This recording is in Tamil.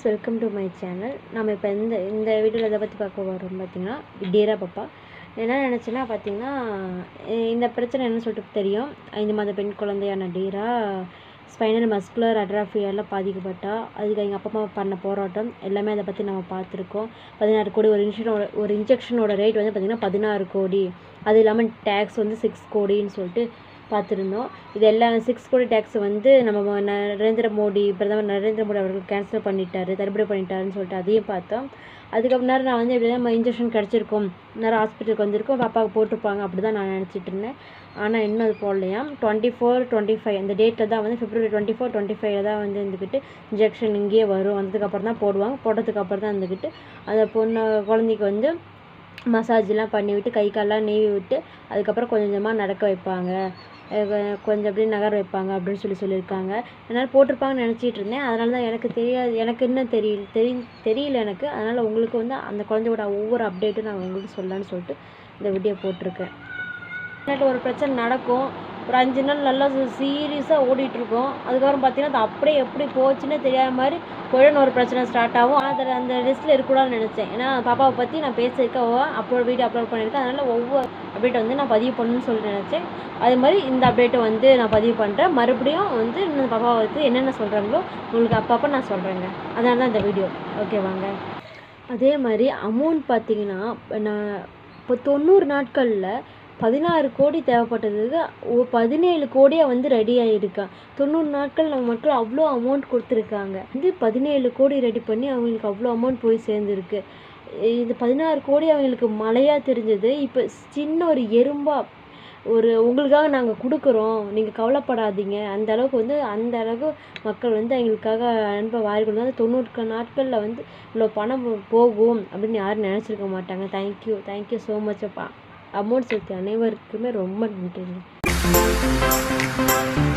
வெல்கம் டு மை சேனல் நம்ம இப்போ இந்த இந்த வீடியோவில் எதை பற்றி பார்க்க வரோம் பார்த்தீங்கன்னா டேரா பாப்பா என்ன நினச்சேன்னா பார்த்தீங்கன்னா இ- இந்த பிரச்சனை என்னன்னு சொல்லிட்டு தெரியும் ஐந்து மாத பெண் குழந்தையான டீரா ஸ்பைனல் மஸ்குலர் அட்ராஃபியால் பாதிக்கப்பட்டா அதுக்கு எங்கள் அப்பா அம்மா பண்ண போராட்டம் எல்லாமே அதை பற்றி நம்ம பார்த்துருக்கோம் பதினாறு கோடி ஒரு இன்ஜெக்ஷனோட ஒரு இன்ஜெக்ஷனோட ரேட் வந்து பார்த்திங்கன்னா பதினாறு கோடி அது இல்லாமல் டேக்ஸ் வந்து சிக்ஸ் கோடின்னு சொல்லிட்டு பார்த்துருந்தோம் இது எல்லாம் சிக்ஸ் கோடி டேக்ஸ் வந்து நம்ம ம- நரேந்திர மோடி பிரதமர் நரேந்திர மோடி அவர்கள் கேன்சல் பண்ணிட்டாரு தள்ளுபடி பண்ணிட்டாருன்னு சொல்லிட்டு அதையும் பார்த்தோம் அதுக்கப்புறம் நேரம் நான் வந்து எப்படி நம்ம இன்ஜெக்ஷன் கிடச்சிருக்கோம் நேரம் ஹாஸ்பிட்டலுக்கு வந்திருக்கோம் பாப்பாவுக்கு போட்டிருப்பாங்க அப்படி தான் நான் நினச்சிட்டு இருந்தேன் ஆனால் இன்னும் அது போடலையாம் டுவெண்ட்டி ஃபோர் டுவெண்ட்டி ஃபைவ் அந்த டேட்டில் தான் வந்து பிப்ரவரி டுவெண்ட்டி ஃபோர் டுவெண்ட்டி ஃபைவ்ல தான் வந்து இருந்துக்கிட்டு இன்ஜெக்ஷன் இங்கேயே வரும் வந்ததுக்கப்புறம் தான் போடுவாங்க போட்டதுக்கு அப்புறம் தான் இருந்துக்கிட்டு அந்த பொண்ணு குழந்தைக்கு வந்து மசாஜ்லாம் பண்ணி விட்டு கை கால்லாம் நீவி விட்டு அதுக்கப்புறம் கொஞ்சம் கொஞ்சமாக நடக்க வைப்பாங்க அஹ் கொஞ்சம் அப்படியே நகர வைப்பாங்க அப்படின்னு சொல்லி சொல்லியிருக்காங்க அதனால் போட்டிருப்பாங்கன்னு நினச்சிட்டு இருந்தேன் அதனால தான் எனக்கு தெரியாது எனக்கு இன்னும் தெரியல தெரி தெரியல எனக்கு அதனால் உங்களுக்கு வந்து அந்த குழந்தையோட ஒவ்வொரு அப்டேட்டும் நான் உங்களுக்கு சொல்லலான்னு சொல்லிட்டு இந்த வீடியோ போட்டிருக்கேன் இன்டர்நெட் ஒரு பிரச்சனை நடக்கும் ஒரு அஞ்சு நாள் நல்லா சீரியஸாக ஓடிட்டுருக்கோம் அதுக்கப்புறம் பார்த்தீங்கன்னா அது அப்படியே எப்படி போச்சுன்னே தெரியாத மாதிரி குழந்தை ஒரு பிரச்சனை ஸ்டார்ட் ஆகும் அதில் அந்த லிஸ்ட்டில் இருக்கக்கூடாதுன்னு நினச்சேன் ஏன்னா பாப்பாவை பற்றி நான் பேசியிருக்கேன் அப்லோட் வீடியோ அப்லோட் பண்ணியிருக்கேன் அதனால் ஒவ்வொரு அப்டேட் வந்து நான் பதிவு பண்ணணும்னு சொல்லிட்டு நினச்சேன் அதே மாதிரி இந்த அப்டேட்டை வந்து நான் பதிவு பண்ணுறேன் மறுபடியும் வந்து இந்த பாப்பாவை வந்து என்னென்ன சொல்கிறாங்களோ உங்களுக்கு அப்பப்போ நான் சொல்கிறேங்க அதனால தான் இந்த வீடியோ ஓகே வாங்க அதே மாதிரி அமௌண்ட் பார்த்தீங்கன்னா நான் இப்போ தொண்ணூறு நாட்களில் பதினாறு கோடி தேவைப்பட்டதுக்கு ஒ- பதினேழு கோடியாக வந்து ரெடி ஆகிருக்கான் தொண்ணூறு நாட்கள் நம்ம மக்கள் அவ்வளோ அமௌண்ட் கொடுத்துருக்காங்க வந்து பதினேழு கோடி ரெடி பண்ணி அவங்களுக்கு அவ்வளோ அமௌண்ட் போய் சேர்ந்துருக்கு இது பதினாறு கோடி அவங்களுக்கு மழையாக தெரிஞ்சது இப்போ சின்ன ஒரு எறும்பா ஒரு உங்களுக்காக நாங்கள் கொடுக்குறோம் நீங்கள் கவலைப்படாதீங்க அந்த அளவுக்கு வந்து அந்த அளவுக்கு மக்கள் வந்து எங்களுக்காக அன்பை வாரி கொண்டு வந்து தொண்ணூறு நாட்களில் வந்து இவ்வளோ பணம் போகும் அப்படின்னு யாரும் நினச்சிருக்க மாட்டாங்க தேங்க்யூ தேங்க்யூ ஸோ மச் அப்பா அமௌண்ட் செலுத்திய அனைவருக்குமே ரொம்ப நன்றிங்க